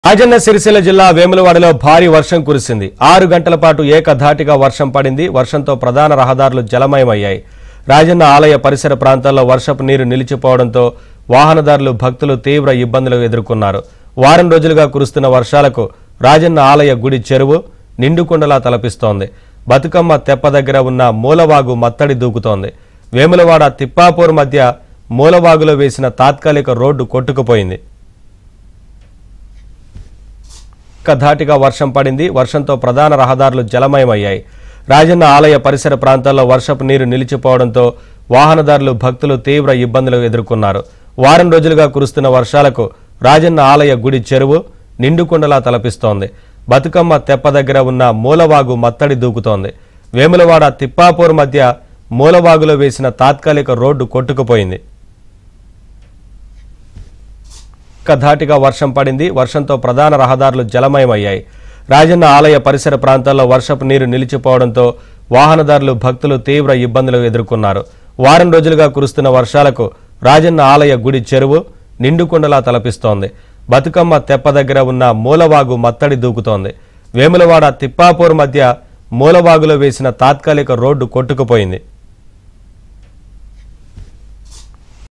రాజన్న సిరిసిల్ల జిల్లా వేములవాడలో భారీ వర్షం కురిసింది ఆరు గంటల పాటు ఏకధాటిగా వర్షం పడింది వర్షంతో ప్రధాన రహదారులు జలమయమయ్యాయి రాజన్న ఆలయ పరిసర ప్రాంతాల్లో వర్షపు నీరు నిలిచిపోవడంతో వాహనదారులు భక్తులు తీవ్ర ఇబ్బందులు ఎదుర్కొన్నారు వారం రోజులుగా కురుస్తున్న వర్షాలకు రాజన్న ఆలయ గుడి చెరువు నిండుకుండలా తలపిస్తోంది బతుకమ్మ తెప్ప దగ్గర ఉన్న మూలవాగు మత్తడి దూకుతోంది వేములవాడ తిప్పాపూర్ మధ్య మూలవాగులో వేసిన తాత్కాలిక రోడ్డు కొట్టుకుపోయింది ధాటిగా వర్షం పడింది వర్షంతో ప్రధాన రహదారులు జలమయమయ్యాయి రాజన్న ఆలయ పరిసర ప్రాంతాల్లో వర్షపు నీరు నిలిచిపోవడంతో వాహనదారులు భక్తులు తీవ్ర ఇబ్బందులు ఎదుర్కొన్నారు వారం రోజులుగా కురుస్తున్న వర్షాలకు రాజన్న ఆలయ గుడి చెరువు నిండుకుండలా తలపిస్తోంది బతుకమ్మ తెప్ప దగ్గర ఉన్న మూలవాగు మత్తడి దూకుతోంది వేములవాడ తిప్పాపూర్ మధ్య మూలవాగులో వేసిన తాత్కాలిక రోడ్డు కొట్టుకుపోయింది ధాటిగా వర్షం పడింది వర్షంతో ప్రధాన రహదారులు జలమయమయ్యాయి రాజన్న ఆలయ పరిసర ప్రాంతాల్లో వర్షపు నీరు నిలిచిపోవడంతో వాహనదారులు భక్తులు తీవ్ర ఇబ్బందులు ఎదుర్కొన్నారు వారం రోజులుగా కురుస్తున్న వర్షాలకు రాజన్న ఆలయ గుడి చెరువు నిండుకుండలా తలపిస్తోంది బతుకమ్మ తెప్ప దగ్గర ఉన్న మూలవాగు మత్తడి దూకుతోంది వేములవాడ తిప్పాపూర్ మధ్య మూలవాగులో వేసిన తాత్కాలిక రోడ్డు కొట్టుకుపోయింది